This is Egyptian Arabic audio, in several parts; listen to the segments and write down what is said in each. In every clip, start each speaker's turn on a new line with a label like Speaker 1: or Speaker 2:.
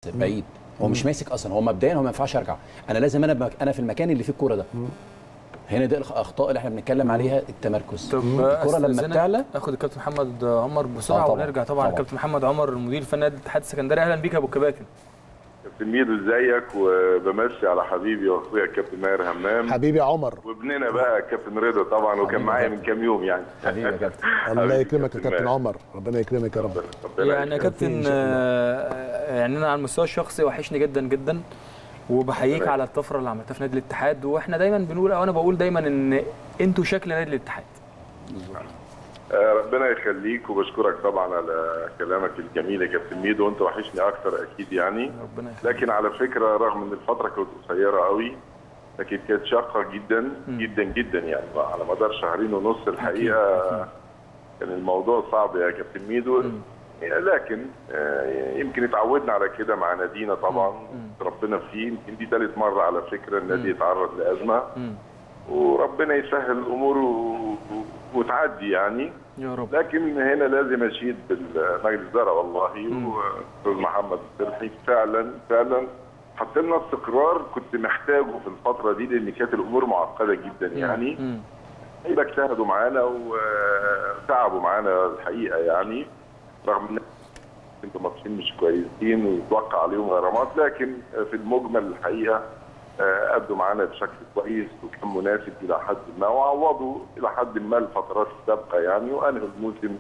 Speaker 1: بعيد هو مش ماسك اصلا هو مبدئيا هو ما ينفعش ارجع انا لازم انا بمك... انا في المكان اللي فيه الكوره ده هنا دي الاخطاء اللي احنا بنتكلم عليها التمركز
Speaker 2: طب
Speaker 1: الكوره لما
Speaker 2: أستأذنك
Speaker 1: بتعلى
Speaker 2: اخد الكابتن محمد عمر بسرعه
Speaker 1: آه طبعاً،
Speaker 2: ونرجع طبعا
Speaker 1: طبعاً.
Speaker 2: الكابتن محمد عمر المدير الفني نادي الاتحاد السكندري اهلا بيك يا ابو الكباتن
Speaker 3: كابتن ميدو ازيك وبمسي على حبيبي واخويا الكابتن ماهر همام
Speaker 4: حبيبي يا عمر
Speaker 3: وابننا بقى الكابتن رضا طبعا وكان
Speaker 1: حبيبي
Speaker 3: معايا
Speaker 1: يا
Speaker 3: من كام يوم يعني
Speaker 1: حبيبي يا كابتن
Speaker 4: الله
Speaker 3: حبيبي
Speaker 4: يكرمك يا كابتن
Speaker 3: ماهر.
Speaker 4: عمر ربنا يكرمك يا رب
Speaker 3: ربنا
Speaker 2: يعني يا
Speaker 3: يخليك.
Speaker 2: كابتن
Speaker 4: إن شاء الله.
Speaker 2: آه، يعني انا على المستوى الشخصي وحشني جدا جدا وبحييك
Speaker 3: ربنا
Speaker 2: على الطفره اللي عملتها في نادي الاتحاد واحنا دايما بنقول او انا بقول دايما ان انتوا شكل نادي الاتحاد
Speaker 3: آه، ربنا يخليك وبشكرك طبعا على كلامك الجميل يا كابتن ميدو وانت وحشني اكتر اكيد يعني
Speaker 2: ربنا يخليك
Speaker 3: لكن على فكره رغم ان الفتره كانت قصيره قوي لكن كانت شاقه جدا جدا جدا يعني على مدار شهرين ونص الحقيقه كان الموضوع صعب يا كابتن ميدو لكن آه، يمكن اتعودنا على كده مع نادينا طبعا ربنا فيه يمكن دي ثالث مره على فكره النادي يتعرض لازمه
Speaker 2: مم.
Speaker 3: وربنا يسهل الامور و... و- وتعدي يعني
Speaker 2: يا رب
Speaker 3: لكن هنا لازم اشيد بالمجلس الاداره والله واستاذ محمد الصلحي فعلا فعلا حط لنا استقرار كنت محتاجه في الفتره دي لان كانت الامور معقده جدا يعني
Speaker 2: مم.
Speaker 3: اللعيبه اجتهدوا معانا وتعبوا معانا الحقيقه يعني رغم ان انتوا ماتشين مش كويسين ويتوقع عليهم غرامات لكن في المجمل الحقيقه آه، ادوا معانا بشكل كويس وكان مناسب الى حد ما وعوضوا الى حد ما الفترات السابقه يعني وانهوا الموسم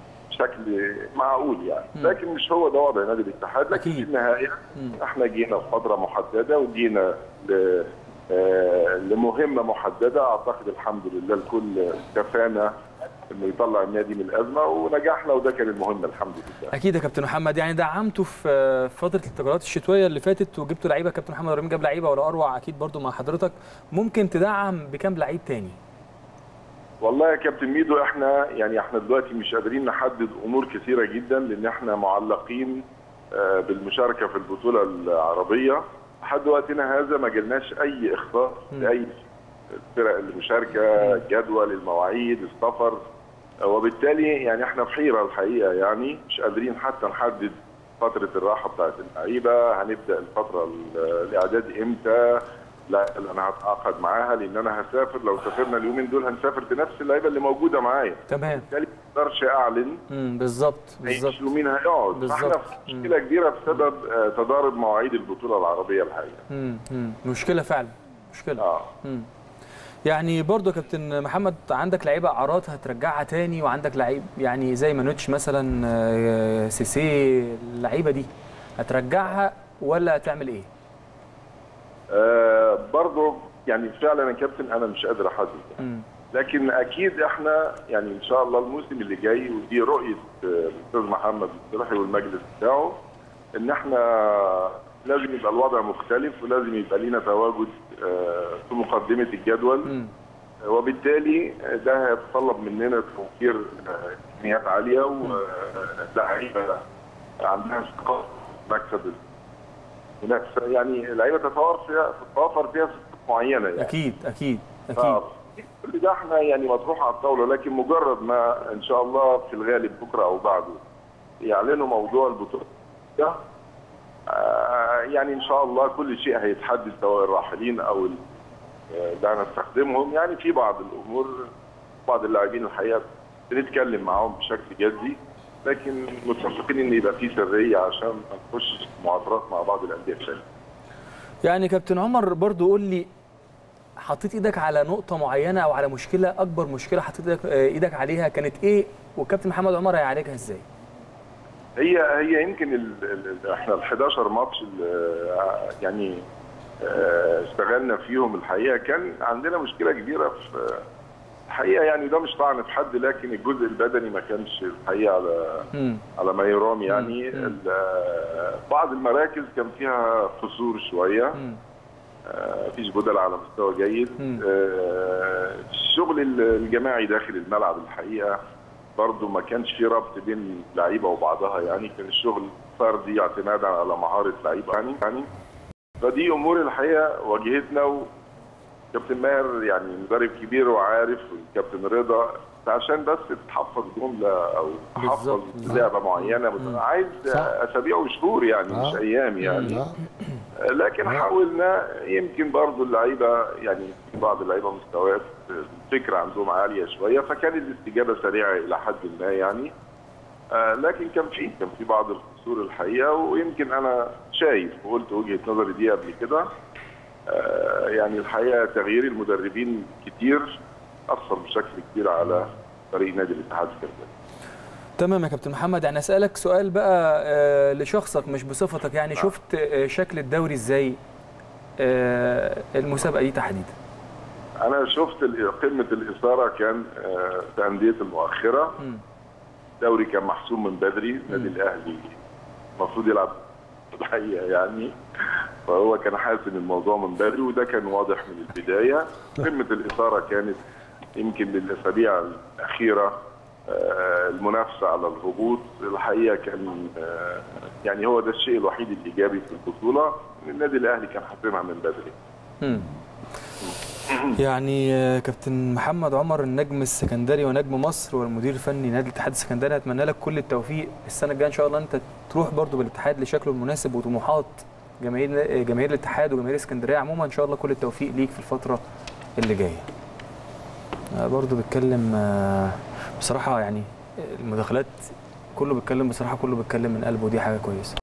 Speaker 3: بشكل معقول يعني لكن مش هو ده وضع نادي الاتحاد لكن
Speaker 2: أكيد.
Speaker 3: في النهايه احنا جينا في فتره محدده وجينا ل آه، لمهمه محدده اعتقد الحمد لله الكل كفانا انه يطلع النادي من الازمه ونجحنا وده كان المهم الحمد لله
Speaker 2: اكيد يا كابتن محمد يعني دعمته في فتره التجارات الشتويه اللي فاتت وجبتوا لعيبه كابتن محمد ابراهيم جاب لعيبه ولا اروع اكيد برضو مع حضرتك ممكن تدعم بكام لعيب تاني
Speaker 3: والله يا كابتن ميدو احنا يعني احنا دلوقتي مش قادرين نحدد امور كثيره جدا لان احنا معلقين آه، بالمشاركه في البطوله العربيه لحد وقتنا هذا ما جالناش اي اخطاء لاي الفرق المشاركه جدول المواعيد السفر آه، وبالتالي يعني احنا في حيره الحقيقه يعني مش قادرين حتى نحدد فتره الراحه بتاعت اللعيبه هنبدا الفتره ال- الاعداد امتى لا اللي انا هتعاقد معاها لان انا هسافر لو سافرنا اليومين دول هنسافر بنفس اللعيبه اللي موجوده معايا
Speaker 2: تمام
Speaker 3: بالتالي ما اقدرش اعلن
Speaker 2: امم بالظبط بالظبط
Speaker 3: هيمشوا مين هيقعد فاحنا
Speaker 2: بالظبط.
Speaker 3: في مشكله كبيره بسبب آه، تضارب مواعيد البطوله العربيه الحقيقه
Speaker 2: امم أمم. مشكله فعلا مشكله
Speaker 3: اه
Speaker 2: مم. يعني برضو يا كابتن محمد عندك لعيبه اعارات هترجعها تاني وعندك لعيب يعني زي مانوتش مثلا آه، سيسي اللعيبه دي هترجعها ولا هتعمل ايه؟
Speaker 3: آه برضه يعني فعلا يا كابتن انا مش قادر احدد
Speaker 2: مم.
Speaker 3: لكن اكيد احنا يعني ان شاء الله الموسم اللي جاي ودي رؤيه آه، الاستاذ محمد الصلاحي والمجلس بتاعه ان احنا لازم يبقى الوضع مختلف ولازم يبقى لينا تواجد آه، في مقدمه الجدول
Speaker 2: مم.
Speaker 3: وبالتالي ده هيتطلب مننا توفير آه، امكانيات عاليه ولاعيبه عندها ثقافه مكسب المنافسه يعني لعيبه تتوفر فيها تتوفر فيها صفات معينه يعني
Speaker 2: اكيد اكيد اكيد
Speaker 3: آه، كل ده احنا يعني مطروح على الطاوله لكن مجرد ما ان شاء الله في الغالب بكره او بعده يعلنوا موضوع البطوله ده آه، يعني ان شاء الله كل شيء هيتحدد سواء الراحلين او ال- آه، اللي هنستخدمهم يعني في بعض الامور بعض اللاعبين الحقيقه بنتكلم معاهم بشكل جدي لكن متفقين ان يبقى في سريه عشان ما نخش معاطرات مع بعض الانديه الثانيه
Speaker 2: يعني كابتن عمر برضو قول لي حطيت ايدك على نقطه معينه او على مشكله اكبر مشكله حطيت ايدك, آه، إيدك عليها كانت ايه والكابتن محمد عمر هيعالجها ازاي؟
Speaker 3: هي هي يمكن ال ال احنا ال 11 ماتش اللي يعني آه، اشتغلنا فيهم الحقيقه كان عندنا مشكله كبيره في الحقيقه يعني ده مش طعن في حد لكن الجزء البدني ما كانش الحقيقه على
Speaker 2: مم.
Speaker 3: على ما يرام يعني ال- آه، بعض المراكز كان فيها قصور شويه
Speaker 2: مم.
Speaker 3: آه، مفيش بدل على مستوى جيد
Speaker 2: مم.
Speaker 3: آه، الشغل ال- الجماعي داخل الملعب الحقيقه برضه ما كانش في ربط بين اللعيبه وبعضها يعني كان الشغل فردي اعتمادا على مهاره لعيبه يعني يعني فدي امور الحقيقه واجهتنا وكابتن ماهر يعني مدرب كبير وعارف والكابتن رضا عشان بس تحفظ جمله او
Speaker 2: بالظبط.
Speaker 3: تحفظ لعبه معينه بس عايز
Speaker 4: صح.
Speaker 3: اسابيع وشهور يعني مش
Speaker 4: آه.
Speaker 3: ايام يعني
Speaker 4: آه.
Speaker 3: لكن حاولنا يمكن برضو اللعيبه يعني في بعض اللعيبه مستويات الفكره عندهم عاليه شويه فكانت الاستجابه سريعه الى حد ما يعني آه، لكن كان في كان في بعض القصور الحقيقه ويمكن انا شايف وقلت وجهه نظري دي قبل كده آه، يعني الحقيقه تغيير المدربين كتير اثر بشكل كبير على فريق نادي الاتحاد السكندري
Speaker 2: تمام يا كابتن محمد يعني اسالك سؤال بقى آه، لشخصك مش بصفتك يعني شفت آه، شكل الدوري ازاي آه، المسابقه دي تحديدا
Speaker 3: انا شفت ال- قمه الاثاره كان آه، في انديه المؤخره
Speaker 2: مم.
Speaker 3: الدوري كان محسوم من بدري النادي الاهلي المفروض يلعب الحقيقه يعني فهو كان حاسم الموضوع من بدري وده كان واضح من البدايه قمه الاثاره كانت يمكن للاسابيع الاخيره آه، المنافسه على الهبوط الحقيقه كان آه، يعني هو ده الشيء الوحيد الايجابي في البطوله إن النادي الاهلي كان حاسمها من بدري
Speaker 2: مم. يعني آه، كابتن محمد عمر النجم السكندري ونجم مصر والمدير الفني نادي الاتحاد السكندري اتمنى لك كل التوفيق السنه الجايه ان شاء الله انت تروح برضو بالاتحاد لشكله المناسب وطموحات جماهير جماهير الاتحاد وجماهير اسكندريه عموما ان شاء الله كل التوفيق ليك في الفتره اللي جايه آه، برضو بيتكلم آه، بصراحه يعني المداخلات كله بيتكلم بصراحه كله بيتكلم من قلبه ودي حاجه كويسه